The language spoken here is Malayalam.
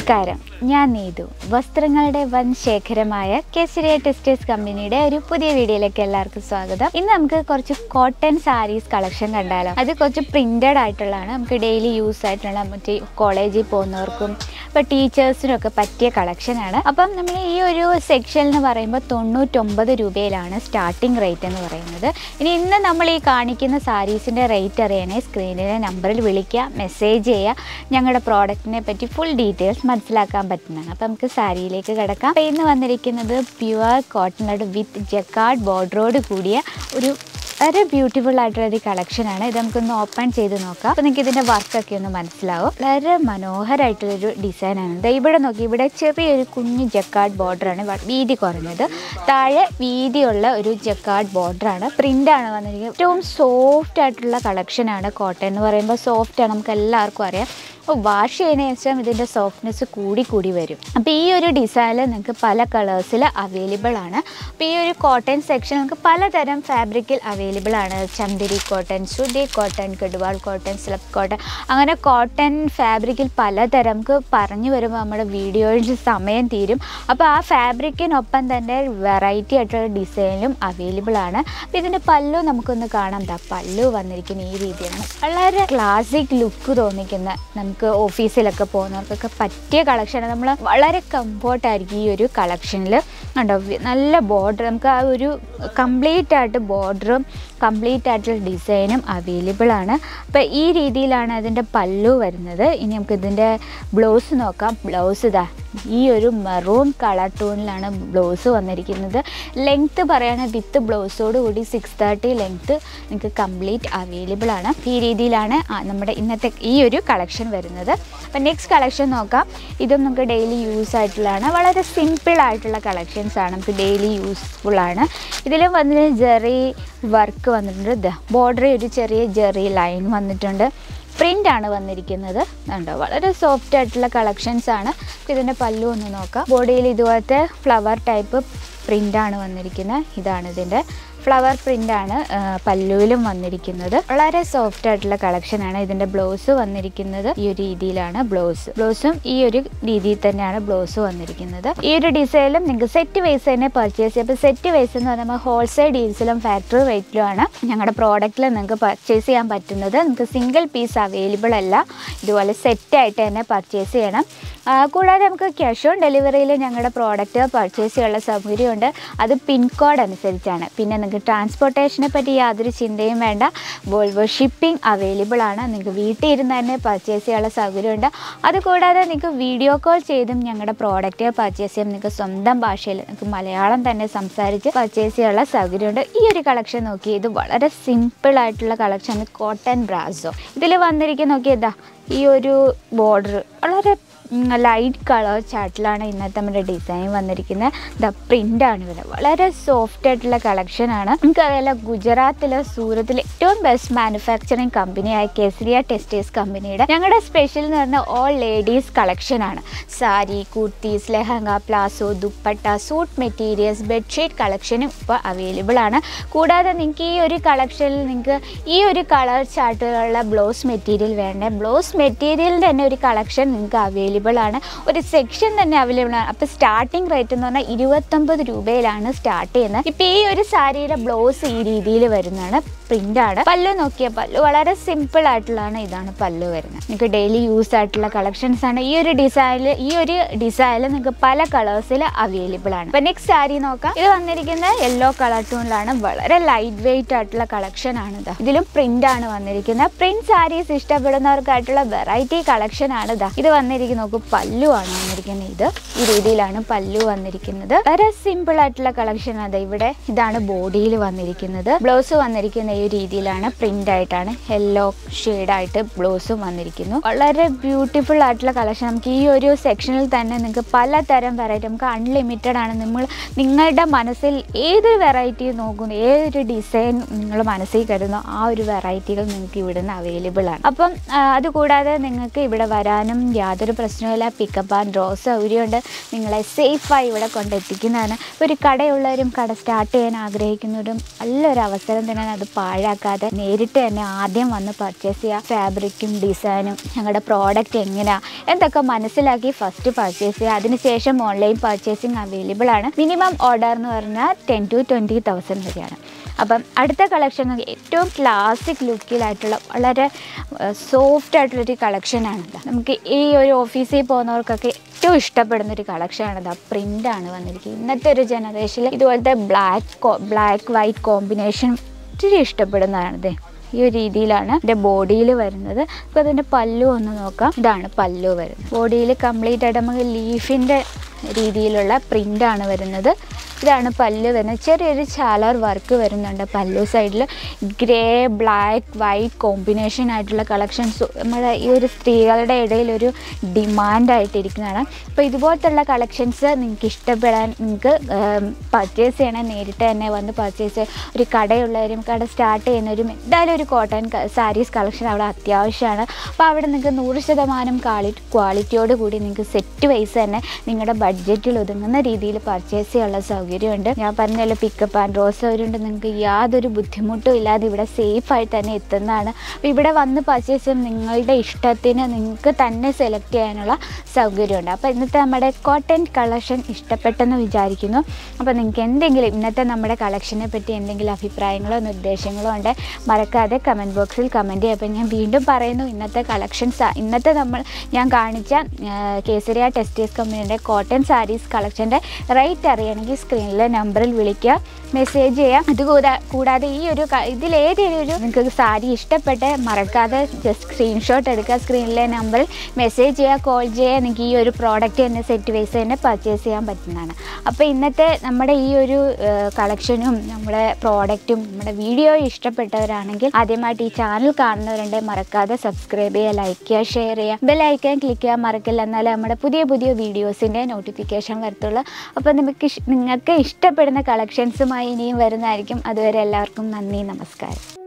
നമസ്കാരം ഞാൻ നീതു വസ്ത്രങ്ങളുടെ വൻ ശേഖരമായ കേസരിയ ടെക്സ്റ്റൈൽസ് കമ്പനിയുടെ ഒരു പുതിയ വീഡിയോയിലേക്ക് എല്ലാവർക്കും സ്വാഗതം ഇന്ന് നമുക്ക് കുറച്ച് കോട്ടൺ സാരീസ് കളക്ഷൻ കണ്ടാലോ അത് കുറച്ച് പ്രിന്റഡ് ആയിട്ടുള്ളതാണ് നമുക്ക് ഡെയിലി യൂസ് ആയിട്ടുള്ള മറ്റേ കോളേജിൽ പോകുന്നവർക്കും ഇപ്പോൾ ടീച്ചേഴ്സിനും ഒക്കെ പറ്റിയ കളക്ഷനാണ് അപ്പം നമ്മൾ ഈ ഒരു സെക്ഷൻ എന്ന് പറയുമ്പോൾ തൊണ്ണൂറ്റൊമ്പത് രൂപയിലാണ് സ്റ്റാർട്ടിംഗ് റേറ്റ് എന്ന് പറയുന്നത് ഇനി ഇന്ന് നമ്മൾ ഈ കാണിക്കുന്ന സാരീസിൻ്റെ റേറ്റ് അറിയാനേ സ്ക്രീനിലെ നമ്പറിൽ വിളിക്കുക മെസ്സേജ് ചെയ്യുക ഞങ്ങളുടെ പ്രോഡക്റ്റിനെ പറ്റി ഫുൾ ഡീറ്റെയിൽസ് മനസ്സിലാക്കാൻ പറ്റുന്നതാണ് അപ്പം നമുക്ക് സാരിയിലേക്ക് കിടക്കാം അപ്പോൾ ഇന്ന് വന്നിരിക്കുന്നത് പ്യുവർ കോട്ടണോട് വിത്ത് ജക്കാർഡ് ബോർഡറോട് കൂടിയ ഒരു വളരെ ബ്യൂട്ടിഫുൾ ആയിട്ടുള്ള ഒരു കളക്ഷനാണ് ഇത് നമുക്കൊന്ന് ഓപ്പൺ ചെയ്ത് നോക്കാം അപ്പോൾ നിങ്ങൾക്ക് ഇതിൻ്റെ വർക്കൊക്കെ ഒന്ന് മനസ്സിലാവും വളരെ മനോഹരമായിട്ടുള്ളൊരു ഡിസൈനാണ് ദേ ഇവിടെ നോക്കി ഇവിടെ ചെറിയൊരു കുഞ്ഞു ജക്കാർഡ് ബോർഡറാണ് വീതി കുറഞ്ഞത് താഴെ വീതിയുള്ള ഒരു ജക്കാർഡ് ബോർഡറാണ് പ്രിൻ്റാണ് വന്നിരിക്കുന്നത് ഏറ്റവും സോഫ്റ്റ് ആയിട്ടുള്ള കളക്ഷനാണ് കോട്ടൺ എന്ന് പറയുമ്പോൾ സോഫ്റ്റാണ് നമുക്ക് എല്ലാവർക്കും അറിയാം അപ്പോൾ വാഷ് ചെയ്യുന്നതിന് ശേഷം ഇതിൻ്റെ സോഫ്റ്റ്നെസ് കൂടി കൂടി വരും അപ്പോൾ ഈ ഒരു ഡിസൈനിൽ നിങ്ങൾക്ക് പല കളേഴ്സിൽ അവൈലബിൾ ആണ് അപ്പോൾ ഈ ഒരു കോട്ടൺ സെക്ഷൻ നമുക്ക് പലതരം ഫാബ്രിക്കിൽ അവൈലബിൾ ആണ് ചന്ദരി കോട്ടൺ ശ്രുതി കോട്ടൺ കെടുവാൾ കോട്ടൺ സ്ലബ് കോട്ടൺ അങ്ങനെ കോട്ടൺ ഫാബ്രിക്കിൽ പലതരം നമുക്ക് പറഞ്ഞു വരുമ്പോൾ നമ്മുടെ വീഡിയോയിൽ സമയം തീരും അപ്പോൾ ആ ഫാബ്രിക്കിനൊപ്പം തന്നെ വെറൈറ്റി ആയിട്ടുള്ള ഡിസൈനിലും അവൈലബിൾ ആണ് അപ്പോൾ ഇതിൻ്റെ പല്ലു നമുക്കൊന്ന് കാണാം ദാ പല്ലു വന്നിരിക്കുന്ന ഈ രീതിയാണ് വളരെ ക്ലാസിക് ലുക്ക് തോന്നിക്കുന്ന നമുക്ക് ഓഫീസിലൊക്കെ പോകുന്നവർക്കൊക്കെ പറ്റിയ കളക്ഷനാണ് നമ്മൾ വളരെ കംഫോർട്ടായിരിക്കും ഈ ഒരു കളക്ഷനിൽ ഉണ്ടോ വി- നല്ല ബോർഡർ നമുക്ക് ആ ഒരു കംപ്ലീറ്റ് ആയിട്ട് ബോർഡറും കംപ്ലീറ്റ് ആയിട്ടുള്ള ഡിസൈനും അവൈലബിൾ ആണ് അപ്പോൾ ഈ രീതിയിലാണ് അതിൻ്റെ പല്ലു വരുന്നത് ഇനി നമുക്ക് ഇതിൻ്റെ ബ്ലൗസ് നോക്കാം ബ്ലൗസ് ഇതാ ഈ ഒരു മെറൂൺ കളർ ടൂണിലാണ് ബ്ലൗസ് വന്നിരിക്കുന്നത് ലെങ്ത്ത് പറയുകയാണെങ്കിൽ വിത്ത് ബ്ലൗസോട് കൂടി സിക്സ് തേർട്ടി ലെങ്ത്ത് നിങ്ങൾക്ക് കംപ്ലീറ്റ് അവൈലബിൾ ആണ് ഈ രീതിയിലാണ് ആ നമ്മുടെ ഇന്നത്തെ ഈ ഒരു കളക്ഷൻ വരുന്നത് അപ്പം നെക്സ്റ്റ് കളക്ഷൻ നോക്കാം ഇതും നമുക്ക് ഡെയിലി യൂസ് ആയിട്ടുള്ളതാണ് വളരെ സിമ്പിൾ ആയിട്ടുള്ള കളക്ഷൻസ് ആണ് നമുക്ക് ഡെയിലി യൂസ്ഫുൾ ആണ് ഇതിലും വന്നിട്ട് ജെറി വർക്ക് വന്നിട്ടുണ്ട് ബോർഡറിൽ ഒരു ചെറിയ ജെറി ലൈൻ വന്നിട്ടുണ്ട് പ്രിൻ്റ് ആണ് വന്നിരിക്കുന്നത് കണ്ടോ വളരെ സോഫ്റ്റ് ആയിട്ടുള്ള കളക്ഷൻസ് ആണ് ഇതിൻ്റെ പല്ലു ഒന്ന് നോക്കാം ബോഡിയിൽ ഇതുപോലത്തെ ഫ്ലവർ ടൈപ്പ് പ്രിൻ്റാണ് വന്നിരിക്കുന്നത് ഇതാണ് ഇതിൻ്റെ ഫ്ലവർ പ്രിൻ്റാണ് പല്ലുവിലും വന്നിരിക്കുന്നത് വളരെ സോഫ്റ്റ് ആയിട്ടുള്ള കളക്ഷനാണ് ഇതിൻ്റെ ബ്ലൗസ് വന്നിരിക്കുന്നത് ഈ ഒരു രീതിയിലാണ് ബ്ലൗസ് ബ്ലൗസും ഈ ഒരു രീതിയിൽ തന്നെയാണ് ബ്ലൗസ് വന്നിരിക്കുന്നത് ഈ ഒരു ഡിസൈനിലും നിങ്ങൾക്ക് സെറ്റ് വൈസ് തന്നെ പർച്ചേസ് ചെയ്യാം അപ്പോൾ സെറ്റ് വൈസ് എന്ന് പറയുമ്പോൾ ഹോൾസെയിൽ ഡീൽസിലും ഫാക്ടറി റേറ്റിലുമാണ് ഞങ്ങളുടെ പ്രോഡക്റ്റിൽ നിങ്ങൾക്ക് പർച്ചേസ് ചെയ്യാൻ പറ്റുന്നത് നിങ്ങൾക്ക് സിംഗിൾ പീസ് അവൈലബിൾ അല്ല ഇതുപോലെ സെറ്റായിട്ട് തന്നെ പർച്ചേസ് ചെയ്യണം ആ, കൂടാതെ നമുക്ക് ക്യാഷ് ഓൺ ഡെലിവറിയിൽ ഞങ്ങളുടെ പ്രോഡക്റ്റ് പർച്ചേസ് ചെയ്യാനുള്ള സൗകര്യമുണ്ട് അത് പിൻ കോഡ് അനുസരിച്ചാണ് പിന്നെ നിങ്ങൾക്ക് ട്രാൻസ്പോർട്ടേഷനെ പറ്റി യാതൊരു ചിന്തയും വേണ്ട വോൾവോ ഷിപ്പിംഗ് അവൈലബിൾ ആണ് നിങ്ങൾക്ക് വീട്ടിൽ ഇരുന്ന് തന്നെ പർച്ചേസ് ചെയ്യാനുള്ള സൗകര്യമുണ്ട് അതുകൂടാതെ നിങ്ങൾക്ക് വീഡിയോ കോൾ ചെയ്തും ഞങ്ങളുടെ പ്രോഡക്റ്റ് പർച്ചേസ് ചെയ്യാം നിങ്ങൾക്ക് സ്വന്തം ഭാഷയിൽ നിങ്ങൾക്ക് മലയാളം തന്നെ സംസാരിച്ച് പർച്ചേസ് ചെയ്യാനുള്ള സൗകര്യമുണ്ട് ഈ ഒരു കളക്ഷൻ നോക്കി ഇത് വളരെ സിമ്പിൾ ആയിട്ടുള്ള കളക്ഷൻ കോട്ടൺ ബ്രാസോ ഇതിൽ വന്നിരിക്കുന്ന നോക്കിയതാ ഈ ഒരു ബോർഡർ വളരെ ലൈറ്റ് കളർ ചാർട്ടിലാണ് ഇന്നത്തെ നമ്മുടെ ഡിസൈൻ വന്നിരിക്കുന്നത് ദ പ്രിൻ്റാണ് ഇവിടെ വളരെ സോഫ്റ്റ് ആയിട്ടുള്ള കളക്ഷനാണ് നമുക്കറിയാലോ ഗുജറാത്തിലെ സൂറത്തിലെ ഏറ്റവും ബെസ്റ്റ് മാനുഫാക്ചറിങ് കമ്പനിയായ കേസരിയ ടെക്സ്റ്റൈൽസ് കമ്പനിയുടെ ഞങ്ങളുടെ സ്പെഷ്യൽ എന്ന് പറഞ്ഞാൽ ഓൾ ലേഡീസ് കളക്ഷനാണ് sari kurtis lehenga palazzo dupatta suit materials bedsheet കളക്ഷനും ഇപ്പോൾ അവൈലബിൾ ആണ് കൂടാതെ നിങ്ങൾക്ക് ഈ ഒരു കളക്ഷനിൽ നിങ്ങൾക്ക് ഈ ഒരു കളർ ചാർട്ടുകളുള്ള ബ്ലൗസ് മെറ്റീരിയൽ വേണ്ട ബ്ലൗസ് മെറ്റീരിയലിൻ്റെ തന്നെ ഒരു കളക്ഷൻ നിങ്ങൾക്ക് അവൈലബിൾ ആണ് ഒരു സെക്ഷൻ തന്നെ അവൈലബിൾ ആണ് അപ്പോൾ സ്റ്റാർട്ടിംഗ് റേറ്റ് എന്ന് പറഞ്ഞാൽ ഇരുപത്തൊമ്പത് രൂപയിലാണ് സ്റ്റാർട്ട് ചെയ്യുന്നത് ഇപ്പോൾ ഈ ഒരു സാരിയുടെ ബ്ലൗസ് ഈ രീതിയിൽ വരുന്നതാണ് പ്രിൻ്റാണ് പല്ലു നോക്കിയാൽ പല്ലു വളരെ സിമ്പിൾ ആയിട്ടുള്ളതാണ് ഇതാണ് പല്ലു വരുന്നത് നിങ്ങൾക്ക് ഡെയിലി യൂസ് ആയിട്ടുള്ള കളക്ഷൻസ് ആണ് ഈ ഒരു ഡിസൈനിൽ ഈ ഒരു ഡിസൈനിൽ നിങ്ങൾക്ക് പല കളേഴ്സിൽ അവൈലബിൾ ആണ് അപ്പോൾ നെക്സ്റ്റ് സാരി നോക്കാം ഇത് വന്നിരിക്കുന്നത് യെല്ലോ കളർ ടൂണിലാണ് വളരെ ലൈറ്റ് വെയിറ്റ് ആയിട്ടുള്ള കളക്ഷൻ ആണ് ഇത് ഇതിലും പ്രിന്റ് ആണ് വന്നിരിക്കുന്നത് പ്രിന്റ് സാരീസ് ഇഷ്ടപ്പെടുന്നവർക്കായിട്ടുള്ള വെറൈറ്റി കളക്ഷൻ ആണ് ഇതാ ഇത് വന്നിരിക്കുന്ന നോക്കൂ പല്ലു ആണ് വന്നിരിക്കുന്നത് ഇത് ഈ രീതിയിലാണ് പല്ലു വന്നിരിക്കുന്നത് വളരെ സിമ്പിൾ ആയിട്ടുള്ള കളക്ഷൻ ആണ് ഇവിടെ ഇതാണ് ബോഡിയിൽ വന്നിരിക്കുന്നത് ബ്ലൗസ് വന്നിരിക്കുന്ന ഈ രീതിയിലാണ് പ്രിന്റ് ആയിട്ടാണ് യെല്ലോ ആയിട്ട് ബ്ലൗസും വന്നിരിക്കുന്നു വളരെ ബ്യൂട്ടിഫുൾ ആയിട്ടുള്ള കളക്ഷൻ നമുക്ക് ഈ ഒരു സെക്ഷനിൽ തന്നെ നിങ്ങൾക്ക് പലതരം വെറൈറ്റി നമുക്ക് അൺലിമിറ്റഡ് ആണ് നമ്മൾ നിങ്ങളുടെ മനസ്സിൽ ഏത് വെറൈറ്റി നോക്കുന്നു ഏതൊരു ഡിസൈൻ നിങ്ങൾ മനസ്സിൽ കരുതുന്നോ ആ ഒരു വെറൈറ്റികൾ നിങ്ങൾക്ക് ഇവിടുന്ന് അവൈലബിൾ ആണ് അപ്പം ആ, അതുകൂടാതെ നിങ്ങൾക്ക് ഇവിടെ വരാനും യാതൊരു പ്രശ്നം പ്രശ്നമില്ല പിക്കപ്പ് ആൻഡ് ഡ്രോ സൗകര്യമുണ്ട് നിങ്ങളെ സേഫായി ഇവിടെ കൊണ്ടെത്തിക്കുന്നതാണ് ഒരു കടയുള്ളവരും കട സ്റ്റാർട്ട് ചെയ്യാൻ ആഗ്രഹിക്കുന്നവരും നല്ലൊരു അവസരം തന്നെയാണ് അത് പാഴാക്കാതെ നേരിട്ട് തന്നെ ആദ്യം വന്ന് പർച്ചേസ് ചെയ്യുക ഫാബ്രിക്കും ഡിസൈനും ഞങ്ങളുടെ പ്രോഡക്റ്റ് എങ്ങനെയാണ് എന്തൊക്കെ മനസ്സിലാക്കി ഫസ്റ്റ് പർച്ചേസ് ചെയ്യുക അതിനുശേഷം ഓൺലൈൻ പർച്ചേസിങ് അവൈലബിൾ ആണ് മിനിമം ഓർഡർ എന്ന് പറഞ്ഞാൽ ടെൻ ടു ട്വൻറ്റി തൗസൻഡ് വരെയാണ് അപ്പം അടുത്ത കളക്ഷൻ ഏറ്റവും ക്ലാസിക് ലുക്കിലായിട്ടുള്ള വളരെ സോഫ്റ്റ് ആയിട്ടുള്ളൊരു കളക്ഷനാണ് ഇത് നമുക്ക് ഈ ഒരു ഓഫീസിൽ പോകുന്നവർക്കൊക്കെ ഏറ്റവും ഇഷ്ടപ്പെടുന്ന ഒരു കളക്ഷനാണ് ഇത് പ്രിൻ്റാണ് വന്നിരിക്കുന്നത് ഇന്നത്തെ ഒരു ജനറേഷനിൽ ഇതുപോലത്തെ ബ്ലാക്ക് ബ്ലാക്ക് വൈറ്റ് കോമ്പിനേഷൻ ഒത്തിരി ഇഷ്ടപ്പെടുന്നതാണിത് ഈ ഒരു രീതിയിലാണ് ഇതിൻ്റെ ബോഡിയിൽ വരുന്നത് അപ്പോൾ അതിൻ്റെ പല്ലു ഒന്ന് നോക്കാം ഇതാണ് പല്ലു വരുന്നത് ബോഡിയിൽ കംപ്ലീറ്റ് ആയിട്ട് നമുക്ക് ലീഫിൻ്റെ രീതിയിലുള്ള പ്രിൻ്റാണ് വരുന്നത് ഇതാണ് പല്ല് വരുന്നത് ചെറിയൊരു ചാലർ വർക്ക് വരുന്നുണ്ട് പല്ലു സൈഡിൽ ഗ്രേ ബ്ലാക്ക് വൈറ്റ് കോമ്പിനേഷൻ ആയിട്ടുള്ള കളക്ഷൻസ് നമ്മുടെ ഈ ഒരു സ്ത്രീകളുടെ ഇടയിൽ ഒരു ഡിമാൻഡായിട്ടിരിക്കുന്നതാണ് അപ്പോൾ ഇതുപോലത്തുള്ള കളക്ഷൻസ് നിങ്ങൾക്ക് ഇഷ്ടപ്പെടാൻ നിങ്ങൾക്ക് പർച്ചേസ് ചെയ്യണേ നേരിട്ട് തന്നെ വന്ന് പർച്ചേസ് ഒരു കടയുള്ളവരും കട സ്റ്റാർട്ട് ചെയ്യുന്നവരും എന്തായാലും ഒരു കോട്ടൺ സാരീസ് കളക്ഷൻ അവിടെ അത്യാവശ്യമാണ് അപ്പോൾ അവിടെ നിങ്ങൾക്ക് നൂറ് ശതമാനം ക്വാളിറ്റി ക്വാളിറ്റിയോട് കൂടി നിങ്ങൾക്ക് സെറ്റ് വൈസ് തന്നെ നിങ്ങളുടെ ബഡ്ജറ്റിൽ ഒതുങ്ങുന്ന രീതിയിൽ പർച്ചേസ് ചെയ്യാനുള്ള സൗകര്യമുണ്ട് ഞാൻ പറഞ്ഞല്ലോ പിക്കപ്പ് ആൻഡ് റോസ് സൗകര്യമുണ്ട് നിങ്ങൾക്ക് യാതൊരു ബുദ്ധിമുട്ടും ഇല്ലാതെ ഇവിടെ സേഫായി തന്നെ എത്തുന്നതാണ് അപ്പോൾ ഇവിടെ വന്ന് പർച്ചേസ് ചെയ്യുമ്പോൾ നിങ്ങളുടെ ഇഷ്ടത്തിന് നിങ്ങൾക്ക് തന്നെ സെലക്ട് ചെയ്യാനുള്ള സൗകര്യമുണ്ട് അപ്പോൾ ഇന്നത്തെ നമ്മുടെ കോട്ടൺ കളക്ഷൻ ഇഷ്ടപ്പെട്ടെന്ന് വിചാരിക്കുന്നു അപ്പോൾ നിങ്ങൾക്ക് എന്തെങ്കിലും ഇന്നത്തെ നമ്മുടെ കളക്ഷനെ പറ്റി എന്തെങ്കിലും അഭിപ്രായങ്ങളോ നിർദ്ദേശങ്ങളോ ഉണ്ട് മറക്കാതെ കമൻറ്റ് ബോക്സിൽ കമൻറ്റ് ചെയ്യുക അപ്പോൾ ഞാൻ വീണ്ടും പറയുന്നു ഇന്നത്തെ കളക്ഷൻസ് ഇന്നത്തെ നമ്മൾ ഞാൻ കാണിച്ച ആ, കേസരിയ ടെസ്റ്റീസ് കമ്പനിയുടെ കോട്ടൺ സാരീസ് കളക്ഷൻ്റെ റേറ്റ് അറിയണമെങ്കിൽ സ്ക്രീനിലെ നമ്പറിൽ വിളിക്കുക മെസ്സേജ് ചെയ്യുക ഇത് കൂടാ കൂടാതെ ഈ ഒരു ക- ഇതിലേതൊരു നിങ്ങൾക്ക് സാരി ഇഷ്ടപ്പെട്ട് മറക്കാതെ ജസ്റ്റ് സ്ക്രീൻഷോട്ട് എടുക്കുക സ്ക്രീനിലെ നമ്പറിൽ മെസ്സേജ് ചെയ്യുക കോൾ ചെയ്യുക നിങ്ങൾക്ക് ഈ ഒരു പ്രോഡക്റ്റ് തന്നെ സെറ്റ് വൈസ് തന്നെ പർച്ചേസ് ചെയ്യാൻ പറ്റുന്നതാണ് അപ്പോൾ ഇന്നത്തെ നമ്മുടെ ഈ ഒരു കളക്ഷനും നമ്മുടെ പ്രോഡക്റ്റും നമ്മുടെ വീഡിയോ ഇഷ്ടപ്പെട്ടവരാണെങ്കിൽ ആദ്യമായിട്ട് ഈ ചാനൽ കാണുന്നവരുണ്ട് മറക്കാതെ സബ്സ്ക്രൈബ് ചെയ്യുക ലൈക്ക് ചെയ്യുക ഷെയർ ചെയ്യുക ബെൽ ഐക്കൺ ക്ലിക്ക് ചെയ്യാൻ മറക്കില്ല എന്നാലേ നമ്മുടെ പുതിയ പുതിയ വീഡിയോസിൻ്റെ നോട്ടിഫിക്കേഷൻ വരത്തുള്ളൂ അപ്പോൾ നമുക്ക് ഇഷ്- നിങ്ങൾക്ക് ഇഷ്ടപ്പെടുന്ന കളക്ഷൻസുമായി ഇനിയും വരുന്നതായിരിക്കും അതുവരെ എല്ലാവർക്കും നന്ദി നമസ്കാരം